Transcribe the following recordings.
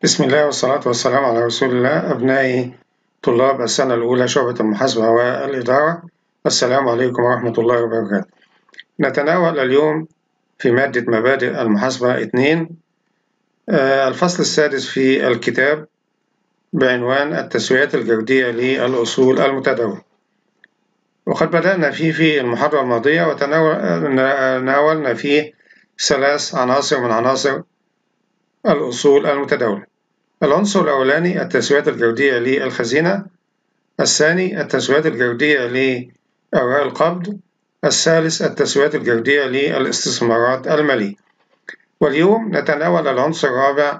بسم الله والصلاة والسلام على رسول الله أبنائي طلاب السنة الأولى شعبة المحاسبة والإدارة السلام عليكم ورحمة الله وبركاته نتناول اليوم في مادة مبادئ المحاسبة 2 الفصل السادس في الكتاب بعنوان التسويات الجودية للأصول المتداولة وقد بدأنا فيه في المحاضرة الماضية وتناولنا فيه ثلاث عناصر من عناصر الأصول المتداولة العنصر الأولاني التسويات الجودية للخزينة الثاني التسويات الجودية لأوراق القبض الثالث التسويات الجودية للاستثمارات المالية واليوم نتناول العنصر الرابع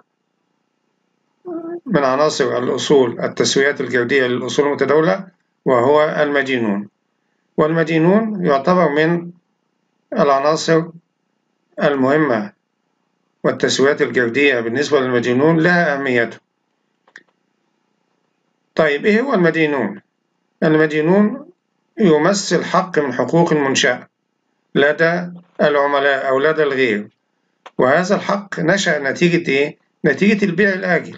من عناصر الأصول التسويات الجودية للأصول المتداولة وهو المدينون والمدينون يعتبر من العناصر المهمة والتسويات الجودية بالنسبة للمدينون لها أهميته طيب إيه هو المدينون؟ المدينون يمثل حق من حقوق المنشأة لدى العملاء أو لدى الغير وهذا الحق نشأ نتيجة إيه؟ نتيجة البيع الآجل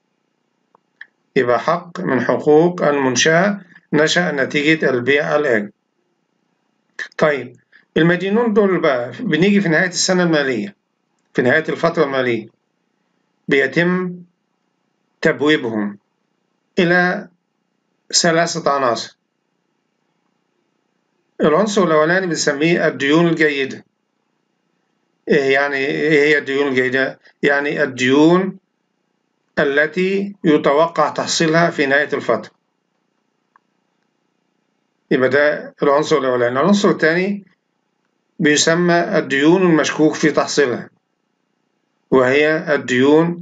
يبقى حق من حقوق المنشأة نشأ نتيجة البيع الآجل طيب المدينون دول بقى بنيجي في نهاية السنة المالية في نهاية الفترة المالية بيتم تبويبهم إلى ثلاثة عناصر العنصر الأولاني بنسميه الديون الجيدة إيه يعني إيه هي الديون الجيدة؟ يعني الديون التي يتوقع تحصيلها في نهاية الفترة يبقى ده العنصر الأولاني العنصر الثاني بيسمى الديون المشكوك في تحصيلها وهي الديون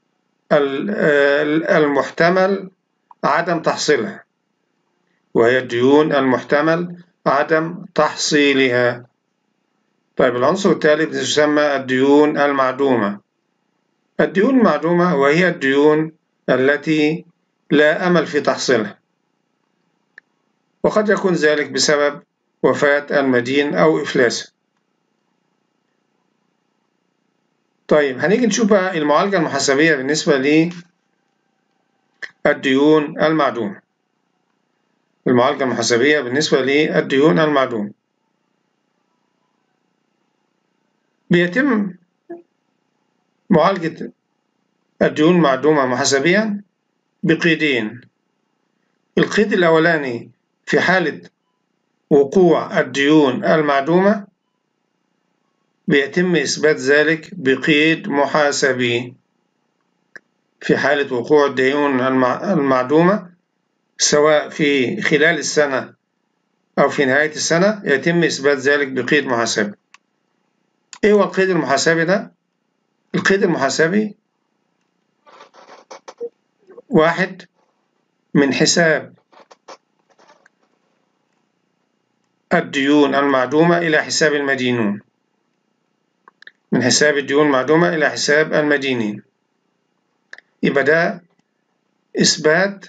المحتمل عدم تحصيلها وهي الديون المحتمل عدم تحصيلها طيب العنصر الثالث يسمى الديون المعدومة الديون المعدومة وهي الديون التي لا أمل في تحصيلها وقد يكون ذلك بسبب وفاة المدين أو إفلاسه طيب هنيجي نشوف بقى المعالجة المحاسبية بالنسبة للديون المعدومة المعالجة المحاسبية بالنسبة للديون المعدومة بيتم معالجة الديون المعدومة محاسبيا بقيدين القيد الأولاني في حالة وقوع الديون المعدومة بيتم إثبات ذلك بقيد محاسبي في حالة وقوع الديون المعدومة سواء في خلال السنة أو في نهاية السنة يتم إثبات ذلك بقيد محاسبي إيه هو القيد المحاسبي ده؟ القيد المحاسبي واحد من حساب الديون المعدومة إلى حساب المدينون من حساب الديون المعدومة إلى حساب المدينين يبقى ده إثبات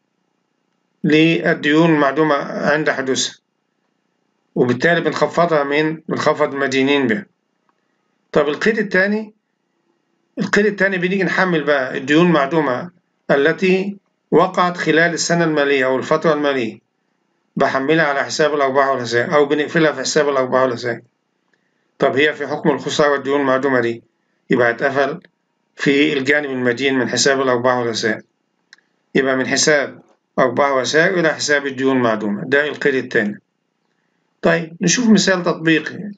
للديون المعدومة عند حدوثها وبالتالي بنخفضها من بنخفض المدينين بها طب القيد الثاني القيد الثاني بنيجي نحمل بقى الديون المعدومة التي وقعت خلال السنة المالية أو الفترة المالية بحملها على حساب الأرباح والخسائر أو بنقفلها في حساب الأرباح والخسائر طب هي في حكم الخسارة والديون المعدومة دي يبقى هتقفل في الجانب المدين من حساب الأرباح والخسائر يبقى من حساب أرباح وخسائر إلى حساب الديون المعدومة ده القيد الثاني طيب نشوف مثال تطبيقي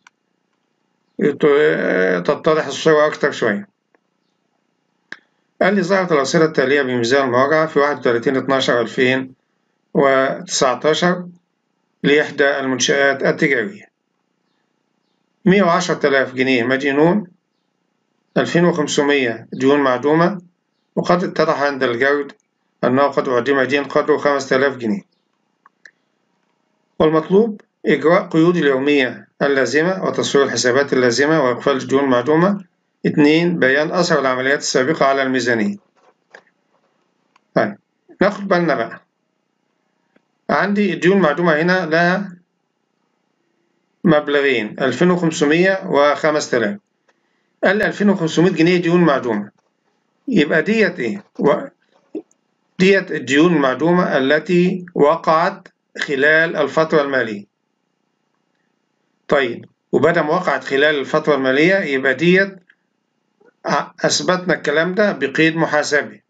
تتضح الصورة أكتر شوية قال لي ظهرت الأرصدة التالية بميزان المراجعة في 31 12 2019 لإحدى المنشآت التجارية 110 آلاف جنيه مدينون 2500 ديون معدومة وقد اتضح عند الجرد أنه قد أعدم دين قدره 5000 جنيه والمطلوب إجراء قيود اليومية اللازمة وتصوير الحسابات اللازمة وإقفال الديون المعدومة اتنين بيان أثر العمليات السابقة على الميزانية طيب ناخد بالنا بقى عندي الديون المعدومة هنا لها مبلغين 2500 و 5000 قال 2500 جنيه ديون معدومة يبقى ديت إيه؟ و... ديت الديون المعدومة التي وقعت خلال الفترة المالية طيب وبدل ما وقعت خلال الفترة المالية يبقى ديت أثبتنا الكلام ده بقيد محاسبي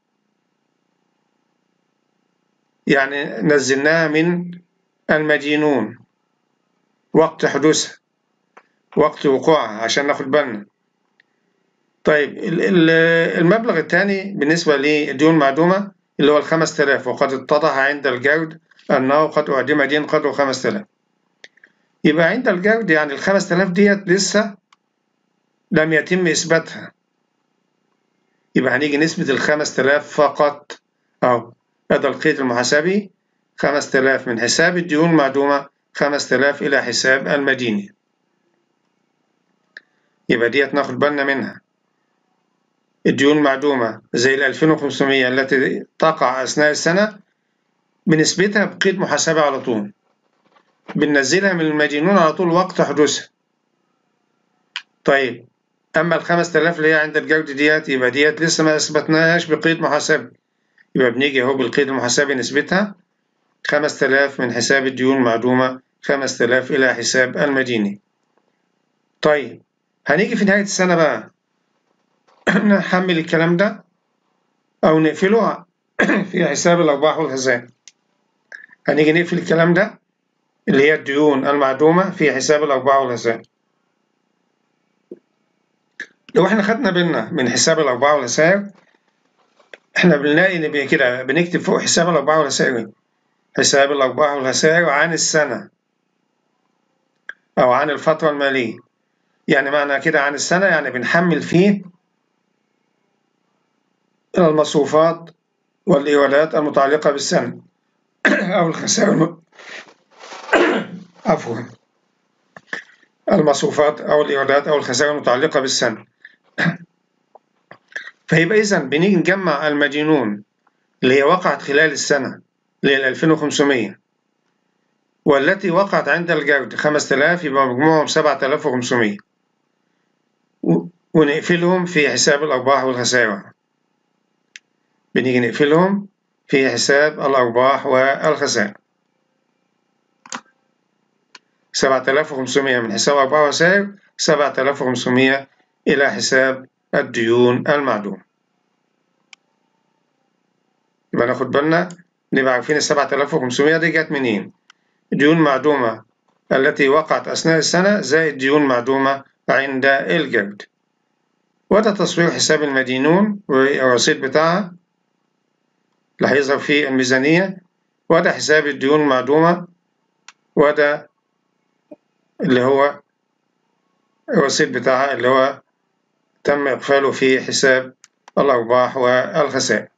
يعني نزلناها من المدينون وقت حدوثها وقت وقوعها عشان ناخد بالنا طيب المبلغ الثاني بالنسبة للديون المعدومة اللي هو الخمس تلاف وقد اتضح عند الجود أنه قد أعدم دين قدره خمس تلاف يبقى عند الجود يعني الخمس تلاف ديت لسه لم يتم إثباتها يبقى هنيجي نثبت الخمس تلاف فقط أو هذا القيد المحاسبي خمس تلاف من حساب الديون المعدومة خمس تلاف إلى حساب المديني يبقى ديت ناخد بالنا منها الديون المعدومة زي ال 2500 التي تقع أثناء السنة بنثبتها بقيد محاسبة على طول بننزلها من المدينون على طول وقت حدوثها طيب أما ال 5000 اللي هي عند الجودة ديت يبقى ديت لسه ما أثبتناهاش بقيد محاسبة يبقى بنيجي أهو بالقيد المحاسبي نثبتها 5000 من حساب الديون المعدومة 5000 إلى حساب المديني طيب هنيجي في نهاية السنة بقى نحمل الكلام ده أو نقفله في حساب الأرباح والخسائر هنيجي نقفل الكلام ده اللي هي الديون المعدومة في حساب الأرباح والخسائر لو احنا خدنا بالنا من حساب الأرباح والخسائر احنا بنلاقي ان كده بنكتب فوق حساب الأرباح والخسائر حساب الأرباح والخسائر عن السنة أو عن الفترة المالية يعني معنى كده عن السنة يعني بنحمل فيه المصروفات والإيرادات المتعلقة بالسنة أو الخسائر الم... عفوا المصروفات أو الإيرادات أو الخسائر المتعلقة بالسنة فيبقى إذا بنيجي نجمع المدينون اللي هي وقعت خلال السنة اللي هي 2500 والتي وقعت عند الجود 5000 يبقى مجموعهم 7500 ونقفلهم في حساب الأرباح والخسائر بنيجي نقفلهم في حساب الأرباح والخسائر 7500 من حساب الأرباح والخسائر 7500 إلى حساب الديون المعدومة يبقى ناخد بالنا نبقى عارفين ال 7500 دي جت منين ديون معدومة التي وقعت أثناء السنة زائد ديون معدومة عند الجود وده تصوير حساب المدينون والرصيد بتاعها اللي هيظهر في الميزانية وده حساب الديون المعدومة وده اللي هو الرصيد بتاعها اللي هو تم إقفاله في حساب الأرباح والخسائر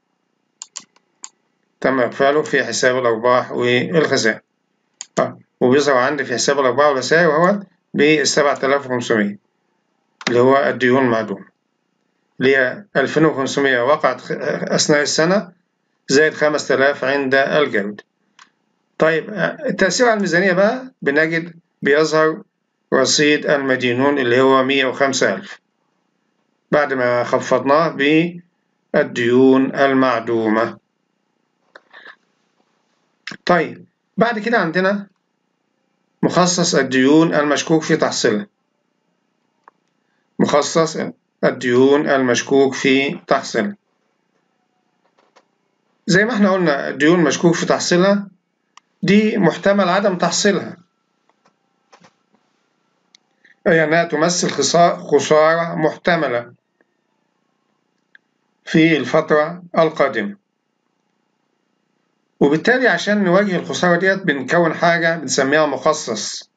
تم إقفاله في حساب الأرباح والخسائر وبيظهر عندي في حساب الأرباح والخسائر وهو ب 7500 اللي هو الديون المعدومة اللي هي 2500 وقعت أثناء السنة زائد 5000 عند الجود طيب التأثير على الميزانية بقى بنجد بيظهر رصيد المدينون اللي هو 105000 بعد ما خفضناه بالديون المعدومة طيب بعد كده عندنا مخصص الديون المشكوك في تحصيلها مخصص الديون المشكوك في تحصيلها زي ما احنا قلنا الديون مشكوك في تحصيلها دي محتمل عدم تحصيلها أي أنها تمثل خسارة محتملة في الفترة القادمة وبالتالي عشان نواجه الخسارة ديت بنكون حاجة بنسميها مخصص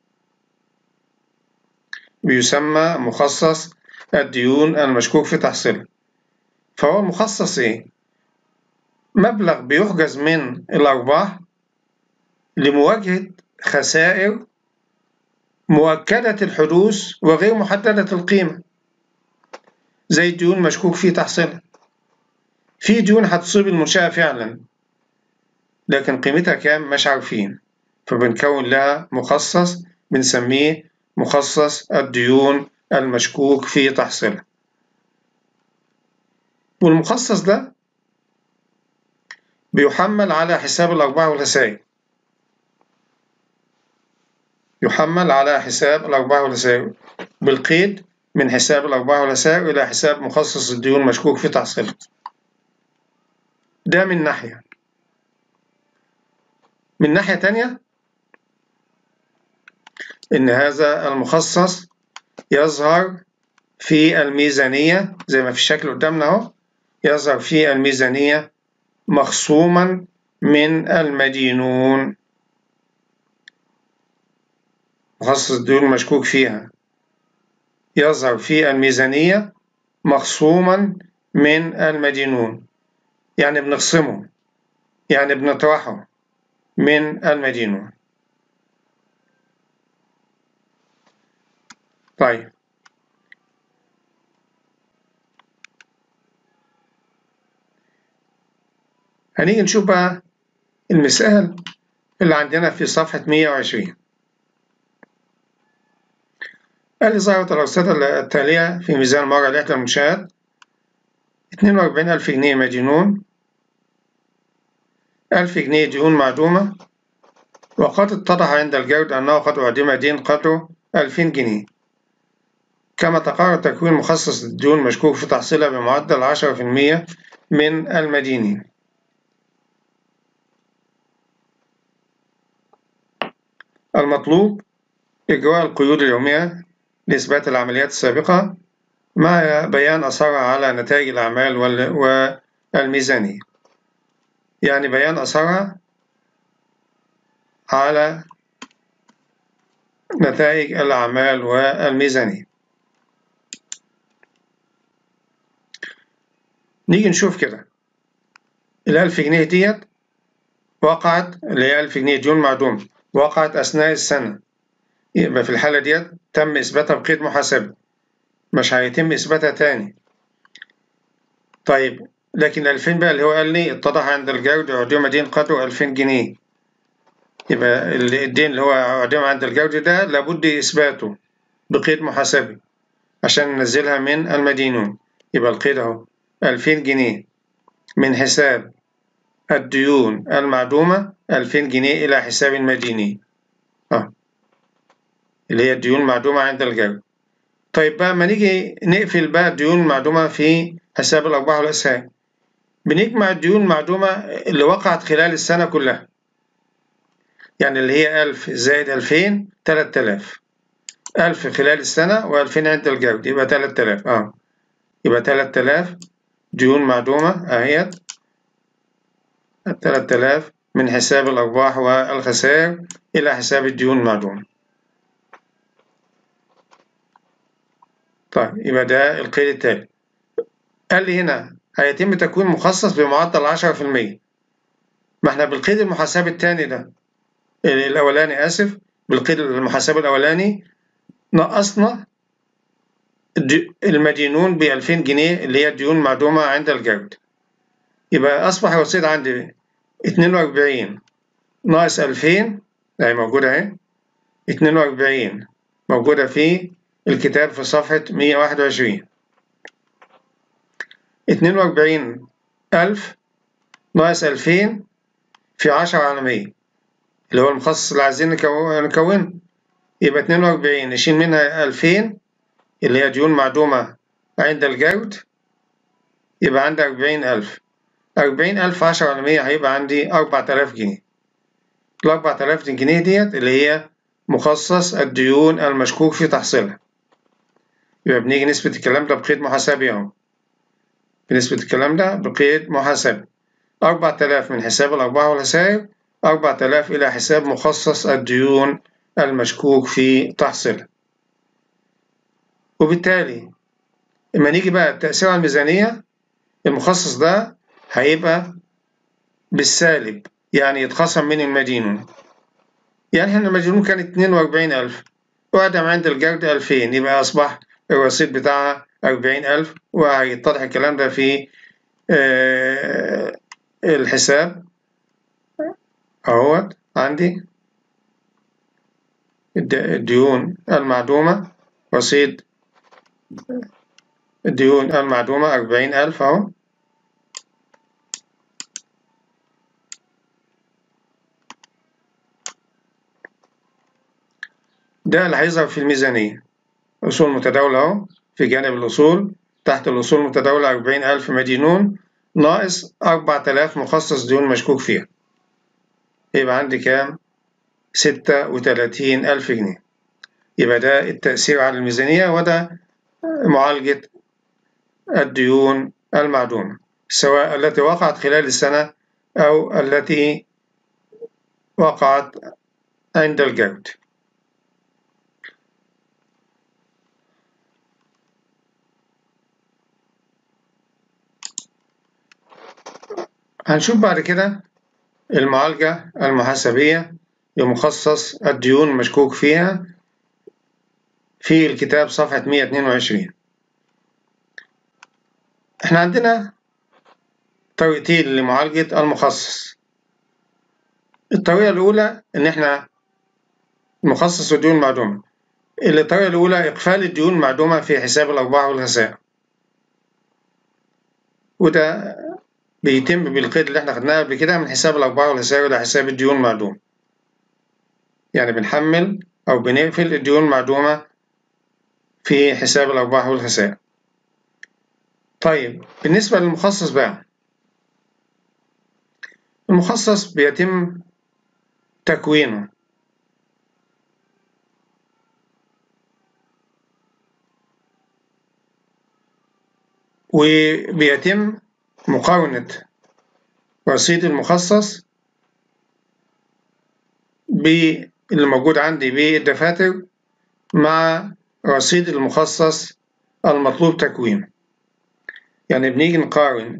بيسمى مخصص الديون المشكوك في تحصيلها فهو مخصص إيه؟ مبلغ بيحجز من الأرباح لمواجهة خسائر مؤكدة الحدوث وغير محددة القيمة زي الديون مشكوك في تحصيلها في ديون هتصيب المنشأة فعلا لكن قيمتها كام مش عارفين فبنكون لها مخصص بنسميه مخصص الديون المشكوك في تحصيلها والمخصص ده بيحمل على حساب الأرباح والخسائر يحمل على حساب الأرباح والخسائر بالقيد من حساب الأرباح والخسائر إلى حساب مخصص الديون مشكوك في تحصيله ده من ناحية من ناحية تانية إن هذا المخصص يظهر في الميزانية زي ما في الشكل قدامنا أهو يظهر في الميزانية مخصوما من المدينون مخصص الديون المشكوك فيها يظهر في الميزانية مخصوما من المدينون يعني بنخصمه يعني بنطرحه من المدينون طيب هنيجي نشوف بقى المثال اللي عندنا في صفحة 120 قال لي ظهرت الأرصدة التالية في ميزان مرة لإحدى المنشآت 42000 جنيه مدينون 1000 جنيه ديون معدومة وقد اتضح عند الجود أنه قد أعدم دين قدره 2000 جنيه كما تقرر تكوين مخصص للديون مشكوك في تحصيلها بمعدل 10% من المدينين المطلوب إجراء القيود اليومية لإثبات العمليات السابقة مع بيان أثرها على نتائج الأعمال والميزانية يعني بيان أثرها على نتائج الأعمال والميزانية نيجي نشوف كده الألف جنيه ديت وقعت اللي هي ألف جنيه ديون معدومة وقعت أثناء السنة يبقى في الحالة ديت تم إثباتها بقيد محاسبة مش هيتم إثباتها تاني طيب لكن 2000 بقى اللي هو قال لي اتضح عند الجود عدوم دين قدره 2000 جنيه يبقى الدين اللي هو عدوم عند الجود ده لابد إثباته بقيد محاسبي عشان ننزلها من المدينون يبقى القيد أهو 2000 جنيه من حساب الديون المعدومة 2000 جنيه إلى حساب المديني آه. اللي هي الديون المعدومة عند الجو طيب بقى ما نيجي نقفل بقى الديون المعدومة في حساب الأرباح والأسهم بنجمع الديون المعدومة اللي وقعت خلال السنة كلها يعني اللي هي 1000 زائد 2000 3000 1000 خلال السنة و2000 عند الجود يبقى 3000 اه يبقى 3000 ديون معدومة أهيت 3000 من حساب الأرباح والخسائر إلى حساب الديون المعدومة طيب يبقى ده القيد التالي قال لي هنا هيتم تكوين مخصص بمعدل 10% ما احنا بالقيد المحاسبي التاني ده الأولاني آسف بالقيد المحاسبي الأولاني نقصنا المدينون ب 2000 جنيه اللي هي الديون معدومة عند الجود يبقى أصبح الرصيد عندي 42 ناقص 2000 أهي موجودة أهي 42 موجودة في الكتاب في صفحة 121 42 ألف ناقص 2000 في 10 على 100 اللي هو المخصص اللي عايزين نكونه يبقى 42 نشيل منها 2000 اللي هي ديون معدومة عند الجود يبقى عندي 40000 40000 10 على 100 هيبقى عندي 4000 جنيه ال 4000 جنيه ديت اللي هي مخصص الديون المشكوك في تحصيلها يبقى بنيجي نثبت الكلام ده بقيد محاسبي اهو بنثبت الكلام ده بقيد محاسبي 4000 من حساب الأرباح والخسائر 4000 إلى حساب مخصص الديون المشكوك في تحصيلها وبالتالي لما نيجي بقى التأثير على الميزانية المخصص ده هيبقى بالسالب يعني يتخصم من المدينون يعني احنا المدينون كانت 42000 وعدم عند الجودة 2000 يبقى أصبح الرصيد بتاعها 40000 وهيتضح الكلام ده في آه الحساب اهوت عندي الديون المعدومة رصيد الديون المعدومة أربعين ألف أهو ده اللي هيظهر في الميزانية أصول متداولة أهو في جانب الأصول تحت الأصول المتداولة أربعين ألف مدينون ناقص أربعة آلاف مخصص ديون مشكوك فيها يبقى عندي كام؟ ستة وتلاتين ألف جنيه يبقى ده التأثير على الميزانية وده معالجة الديون المعدومة سواء التي وقعت خلال السنة أو التي وقعت عند الجود هنشوف بعد كده المعالجة المحاسبية لمخصص الديون المشكوك فيها في الكتاب صفحة 122 احنا عندنا طريقتين لمعالجة المخصص الطريقة الأولى إن احنا نخصص الديون المعدومة الطريقة الأولى إقفال الديون المعدومة في حساب الأرباح والخسائر وده بيتم بالقيد اللي احنا خدناه قبل كده من حساب الأرباح والخسائر إلى حساب الديون المعدومة يعني بنحمل أو بنقفل الديون المعدومة في حساب الأرباح والخسائر طيب بالنسبة للمخصص بقى المخصص بيتم تكوينه وبيتم مقارنة رصيد المخصص باللي موجود عندي بالدفاتر مع رصيد المخصص المطلوب تكوينه يعني بنيجي نقارن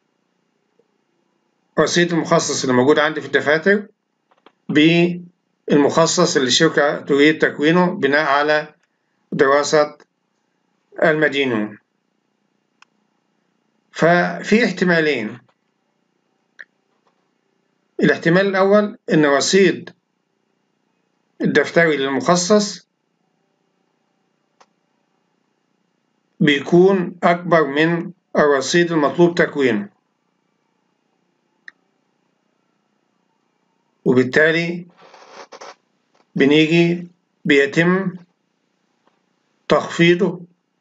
رصيد المخصص اللي موجود عندي في الدفاتر بالمخصص اللي الشركة تريد تكوينه بناء على دراسة المدينون ففي احتمالين الاحتمال الأول إن رصيد الدفتري للمخصص بيكون أكبر من الرصيد المطلوب تكوينه وبالتالي بنيجي بيتم تخفيضه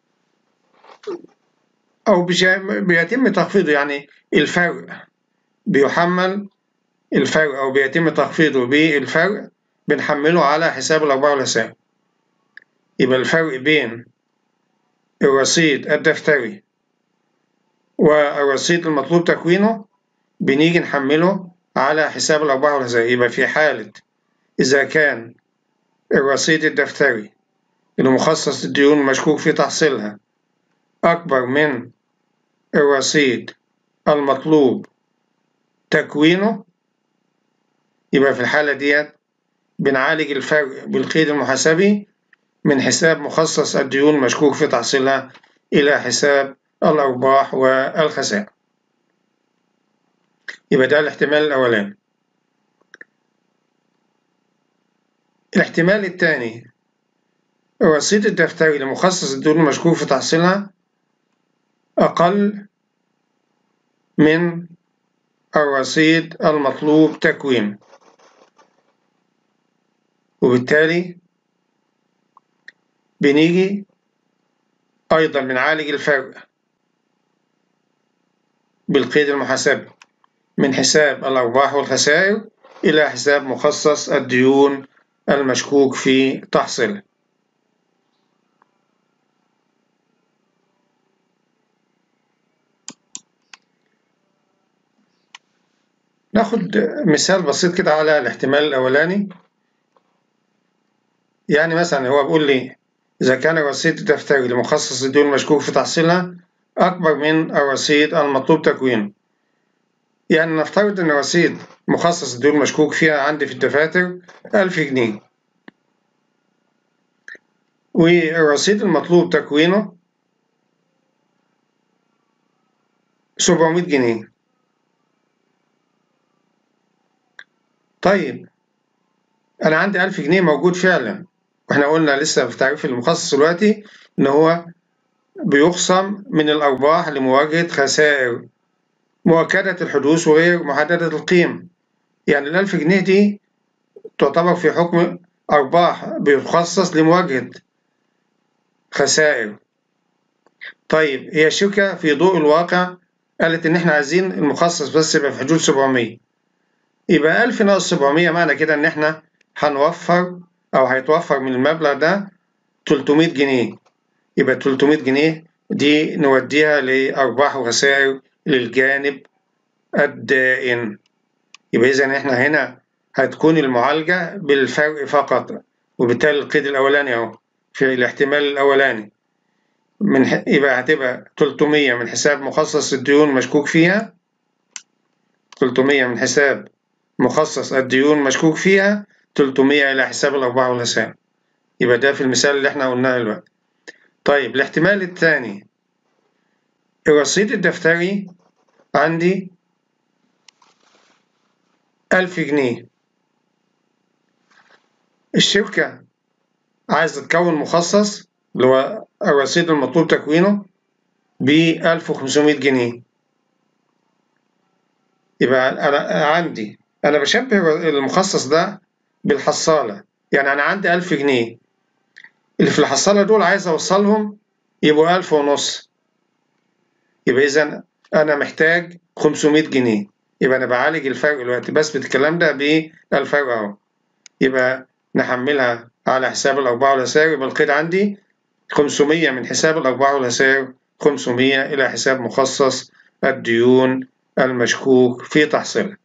أو بيتم تخفيضه يعني الفرق بيحمل الفرق أو بيتم تخفيضه بالفرق بنحمله على حساب الأرباح والخسائر يبقى الفرق بين الرصيد الدفتري والرصيد المطلوب تكوينه بنيجي نحمله على حساب الأرباح والخسائر يبقى في حالة إذا كان الرصيد الدفتري اللي مخصص الديون مشكوك في تحصيلها أكبر من الرصيد المطلوب تكوينه يبقى في الحالة ديت بنعالج الفرق بالقيد المحاسبي من حساب مخصص الديون مشكوك في تحصيلها إلى حساب الأرباح والخسائر يبقى ده الاحتمال الأولاني الاحتمال الثاني الرصيد الدفتري لمخصص الديون المشكوك في تحصيلها أقل من الرصيد المطلوب تكوينه وبالتالي بنيجي أيضا بنعالج الفرق بالقيد المحاسبي من حساب الأرباح والخسائر إلى حساب مخصص الديون المشكوك في تحصيله ناخد مثال بسيط كده على الاحتمال الأولاني يعني مثلا هو بيقول لي إذا كان الرصيد الدفتري لمخصص الديون المشكوك في تحصيلها أكبر من الرصيد المطلوب تكوينه يعني نفترض إن رصيد مخصص الديون المشكوك فيها عندي في الدفاتر ألف جنيه والرصيد المطلوب تكوينه سبعمية جنيه طيب أنا عندي ألف جنيه موجود فعلا واحنا قلنا لسه في تعريف المخصص دلوقتي إن هو بيخصم من الأرباح لمواجهة خسائر مؤكدة الحدوث وغير محددة القيمة يعني الألف جنيه دي تعتبر في حكم أرباح بيخصص لمواجهة خسائر طيب هي الشركة في ضوء الواقع قالت إن إحنا عايزين المخصص بس يبقى في حدود 700 يبقى 1000 ناقص 700 معنى كده إن إحنا هنوفر أو هيتوفر من المبلغ ده 300 جنيه يبقى 300 جنيه دي نوديها لأرباح وخسائر للجانب الدائن يبقى إذا إحنا هنا هتكون المعالجة بالفرق فقط وبالتالي القيد الأولاني أهو في الاحتمال الأولاني من ح... يبقى هتبقى 300 من حساب مخصص الديون مشكوك فيها 300 من حساب مخصص الديون مشكوك فيها 300 إلى حساب الأرباح والخسائر يبقى ده في المثال اللي احنا قلناه دلوقتي طيب الاحتمال الثاني الرصيد الدفتري عندي ألف جنيه الشركة عايزة تكون مخصص اللي هو الرصيد المطلوب تكوينه ب 1500 جنيه يبقى أنا عندي أنا بشبه المخصص ده بالحصالة يعني أنا عندي 1000 جنيه اللي في الحصالة دول عايز أوصلهم يبقوا 1000 ونص يبقى إذا أنا محتاج 500 جنيه يبقى أنا بعالج الفرق دلوقتي بثبت الكلام ده بالفرق أهو يبقى نحملها على حساب الأرباح والخسائر يبقى القيد عندي 500 من حساب الأرباح والخسائر 500 إلى حساب مخصص الديون المشكوك في تحصيلها.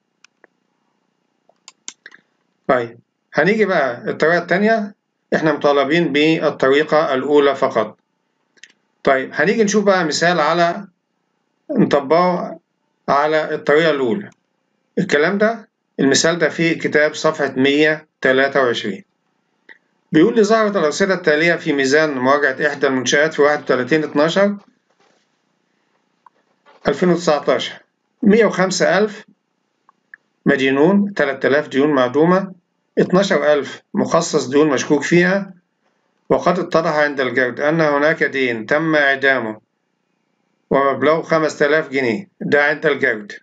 طيب هنيجي بقى الطريقة التانية إحنا مطالبين بالطريقة الأولى فقط. طيب هنيجي نشوف بقى مثال على نطبقه على الطريقة الأولى. الكلام ده المثال ده في كتاب صفحة 123 بيقول لي ظهرت الأرصدة التالية في ميزان مراجعة إحدى المنشآت في 31 12 2019 105 ألف مدينون 3000 ديون معدومة 12000 مخصص ديون مشكوك فيها وقد اتضح عند الجرد أن هناك دين تم إعدامه ومبلغه 5000 جنيه ده عند الجرد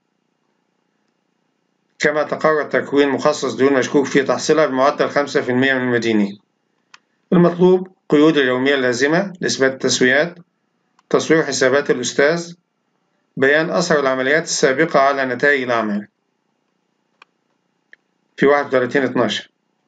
كما تقرر تكوين مخصص ديون مشكوك في تحصيلها بمعدل 5% من المدينين المطلوب قيود اليومية اللازمة لإثبات التسويات تصوير حسابات الأستاذ بيان أثر العمليات السابقة على نتائج الأعمال في 31 12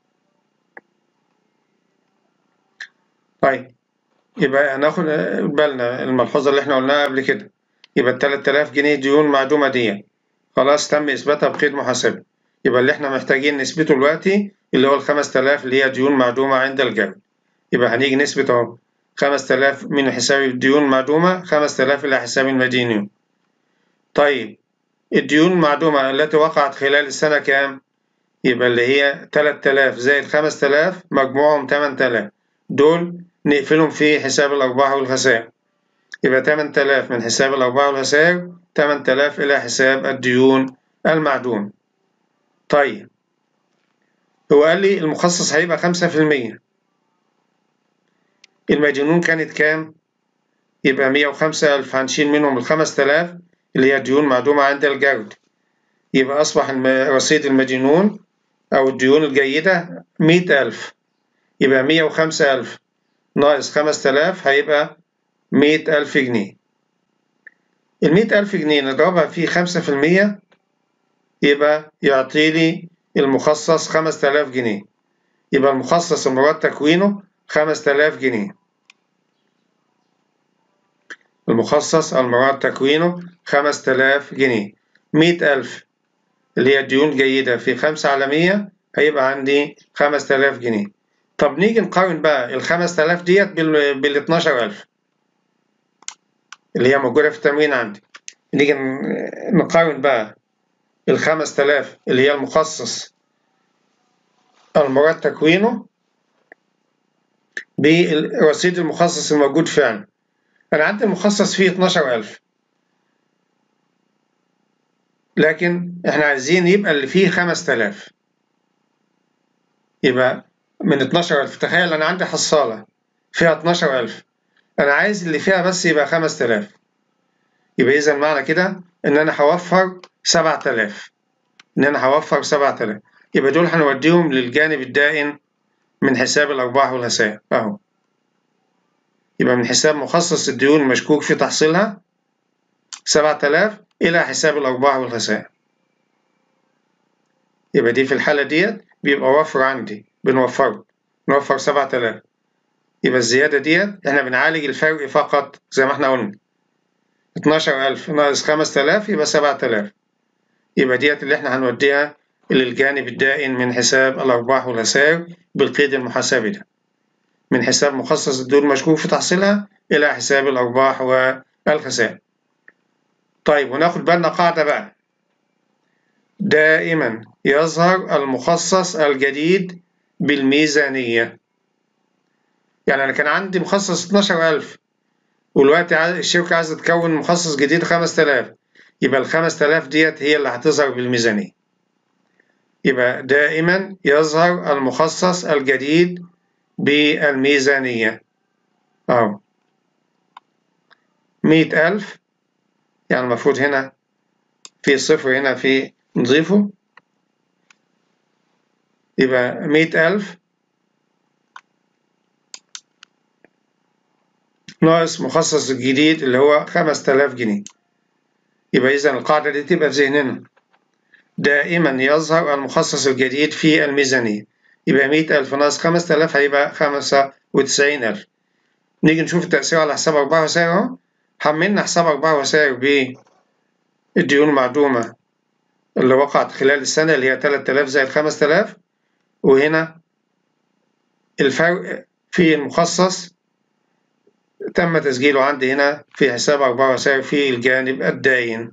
طيب يبقى ناخد بالنا الملحوظة اللي احنا قلناها قبل كده يبقى ال 3000 جنيه ديون معدومة دي خلاص تم إثباتها بقيد محاسبة يبقى اللي احنا محتاجين نثبته دلوقتي اللي هو ال 5000 اللي هي ديون معدومة عند الجرد يبقى هنيجي نثبت اهو 5000 من حساب الديون معدومة 5000 إلى حساب المدينين طيب الديون المعدومة التي وقعت خلال السنة كام؟ يبقى اللي هي 3000 زائد 5000 مجموعهم 8000 دول نقفلهم في حساب الأرباح والخسائر يبقى 8000 من حساب الأرباح والخسائر 8000 إلى حساب الديون المعدوم طيب هو قال لي المخصص هيبقى 5% المدينون كانت كام؟ يبقى 105 ألف هنشيل منهم ال 5000 اللي هي ديون معدومة عند الجرد يبقى أصبح رصيد المدينون أو الديون الجيدة 100 ألف يبقى 105 ألف ناقص 5000 هيبقى 100 ألف جنيه المية ألف جنيه نضربها في خمسة في المية يبقى يعطي لي المخصص خمسة آلاف جنيه يبقى المخصص المراد تكوينه خمسة آلاف جنيه المخصص المراد تكوينه خمسة آلاف جنيه مية ألف اللي هي ديون جيدة في خمسة على مية هيبقى عندي خمسة آلاف جنيه طب نيجي نقارن بقى الخمسة آلاف ديت بال 12000 اللي هي موجودة في التمرين عندي نيجي نقارن بقى الخمس تلاف اللي هي المخصص المراد تكوينه بالرصيد المخصص الموجود فعلا أنا عندي المخصص فيه 12000 لكن احنا عايزين يبقى اللي فيه 5000 يبقى من 12000 تخيل أنا عندي حصالة فيها 12000 أنا عايز اللي فيها بس يبقى 5000 يبقى إذا معنى كده إن أنا هوفر 7000 إن أنا هوفر 7000 يبقى دول هنوديهم للجانب الدائن من حساب الأرباح والخسائر أهو يبقى من حساب مخصص الديون المشكوك في تحصيلها 7000 إلى حساب الأرباح والخسائر يبقى دي في الحالة ديت بيبقى وفر عندي بنوفره نوفر 7000 يبقى الزيادة ديت احنا بنعالج الفرق فقط زي ما احنا قلنا 12000 ناقص 5000 يبقى 7000 يبقى ديت اللي احنا هنوديها للجانب الدائن من حساب الأرباح والخسائر بالقيد المحاسبي ده من حساب مخصص الدول المشكوك في تحصيلها إلى حساب الأرباح والخسائر طيب وناخد بالنا قاعدة بقى دائما يظهر المخصص الجديد بالميزانية يعني أنا كان عندي مخصص 12000 والوقت الشركة عايزة تكون مخصص جديد 5000 يبقى ال 5000 ديت هي اللي هتظهر بالميزانية يبقى دائما يظهر المخصص الجديد بالميزانية أهو مية ألف يعني المفروض هنا في صفر هنا في نضيفه يبقى مية ألف ناقص مخصص الجديد اللي هو خمس تلاف جنيه يبقى إذا القاعدة دي تبقى في ذهننا دائما يظهر المخصص الجديد في الميزانية يبقى مية ألف ناقص خمس تلاف هيبقى خمسة وتسعين ألف نيجي نشوف التأثير على حساب أربعة وسائر أهو حملنا حساب أربعة وسائر بالديون المعدومة اللي وقعت خلال السنة اللي هي تلات آلاف زائد خمس تلاف وهنا الفرق في المخصص تم تسجيله عندي هنا في حساب أربعة وسائر في الجانب الداين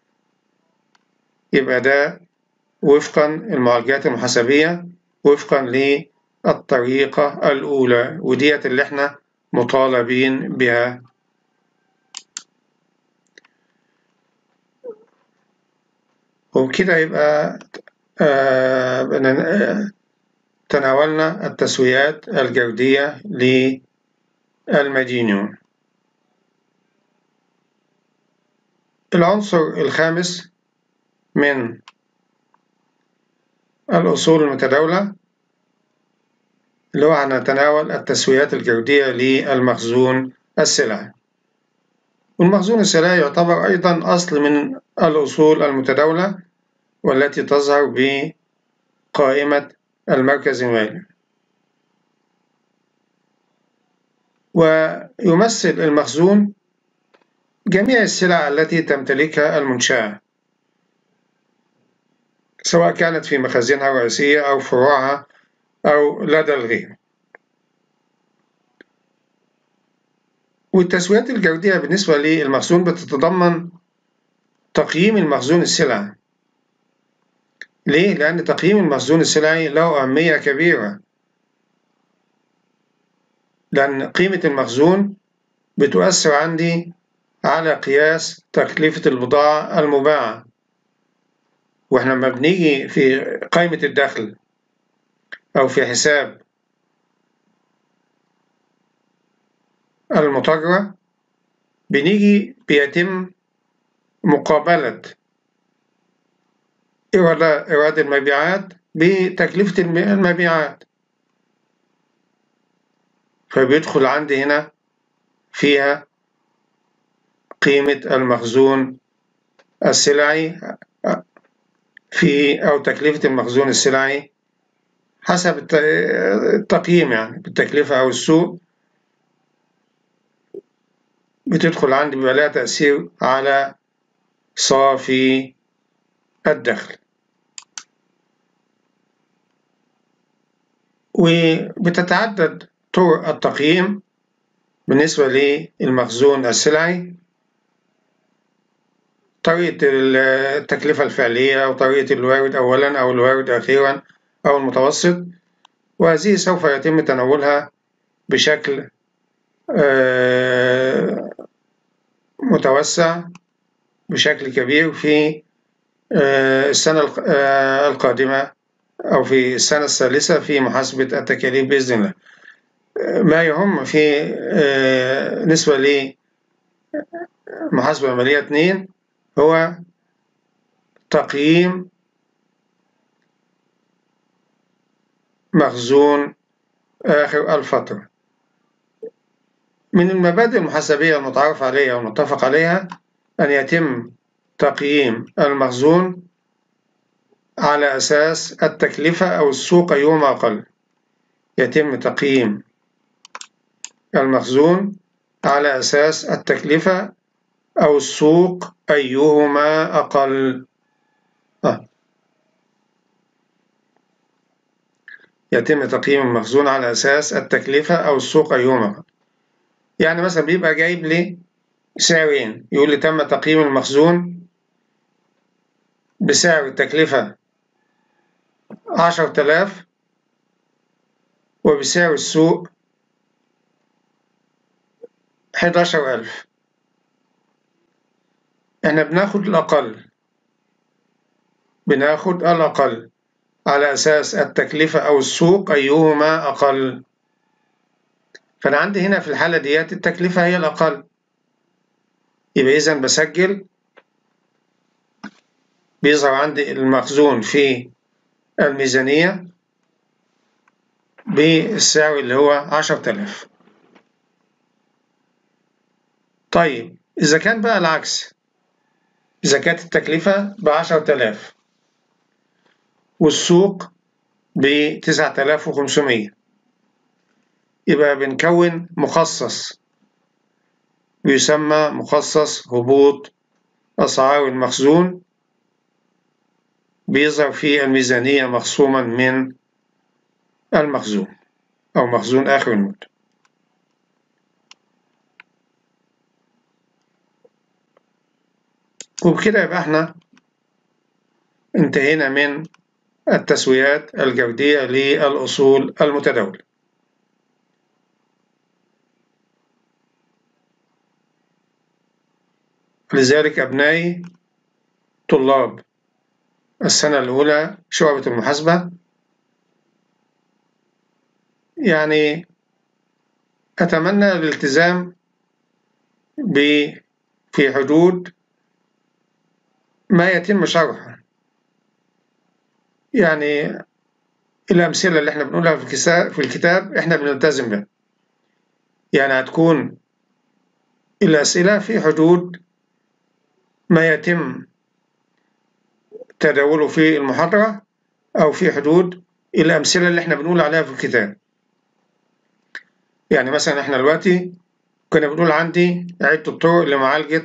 يبقى ده وفقا المعالجات المحاسبية وفقا للطريقة الأولى وديت اللي احنا مطالبين بها وبكده يبقى آه تناولنا التسويات الجودية للمدينون العنصر الخامس من الأصول المتداولة اللي هو هنتناول التسويات الجودية للمخزون السلعي والمخزون السلعي يعتبر أيضا أصل من الأصول المتداولة والتي تظهر بقائمة المركز المالي ويمثل المخزون جميع السلع التي تمتلكها المنشأة سواء كانت في مخازنها الرئيسية أو فروعها أو لدى الغير والتسويات الجودية بالنسبة للمخزون بتتضمن تقييم المخزون السلعي ليه؟ لأن تقييم المخزون السلعي له أهمية كبيرة لأن قيمة المخزون بتؤثر عندي على قياس تكلفة البضاعة المباعة واحنا لما بنيجي في قائمة الدخل أو في حساب المتاجرة بنيجي بيتم مقابلة إيراد المبيعات بتكلفة المبيعات فبيدخل عندي هنا فيها قيمة المخزون السلعي في أو تكلفة المخزون السلعي حسب التقييم يعني بالتكلفة أو السوق بتدخل عندي بيبقى لها تأثير على صافي الدخل وبتتعدد طرق التقييم بالنسبة للمخزون السلعي طريقة التكلفة الفعلية أو طريقة الوارد أولا أو الوارد أخيرا أو المتوسط وهذه سوف يتم تناولها بشكل متوسع بشكل كبير في السنة القادمة أو في السنة الثالثة في محاسبة التكاليف بإذن الله ما يهم في نسبة لمحاسبة مالية 2 هو تقييم مخزون آخر الفترة من المبادئ المحاسبية المتعارف عليها والمتفق عليها أن يتم تقييم المخزون على أساس التكلفة أو السوق أيهما أقل يتم تقييم المخزون على أساس التكلفة أو السوق أيهما أقل آه. يتم تقييم المخزون على أساس التكلفة أو السوق أيهما أقل يعني مثلا بيبقى جايب لي سعرين يقول لي تم تقييم المخزون بسعر التكلفة عشرة آلاف وبسعر السوق حداشر ألف احنا بناخد الأقل بناخد الأقل على أساس التكلفة أو السوق أيهما أقل فأنا عندي هنا في الحالة ديت التكلفة هي الأقل يبقى إذا بسجل بيظهر عندي المخزون في الميزانية بالسعر اللي هو عشرة آلاف طيب إذا كان بقى العكس إذا كانت التكلفة بعشرة آلاف والسوق بتسعة آلاف وخمسمية يبقى بنكون مخصص بيسمى مخصص هبوط أسعار المخزون بيظهر في الميزانية مخصوما من المخزون أو مخزون آخر المدة وبكده يبقى احنا انتهينا من التسويات الجودية للأصول المتداولة لذلك أبنائي طلاب السنة الأولى شعبة المحاسبة يعني أتمنى الالتزام في حدود ما يتم شرحه يعني الأمثلة اللي احنا بنقولها في الكتاب احنا بنلتزم بها يعني هتكون الأسئلة في حدود ما يتم تداوله في المحاضرة أو في حدود الأمثلة اللي احنا بنقول عليها في الكتاب يعني مثلا احنا دلوقتي كنا بنقول عندي عدة طرق لمعالجة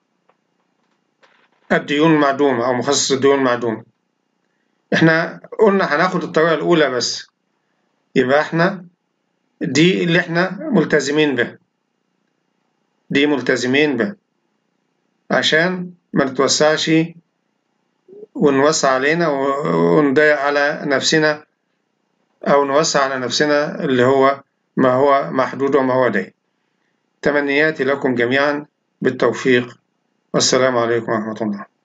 الديون المعدومة أو مخصص الديون المعدومة احنا قلنا هناخد الطريقة الأولى بس يبقى احنا دي اللي احنا ملتزمين بها دي ملتزمين بها عشان ما نتوسعش ونوسع علينا ونضيق على نفسنا أو نوسع على نفسنا اللي هو ما هو محدود وما هو ضيق تمنياتي لكم جميعا بالتوفيق والسلام عليكم ورحمة الله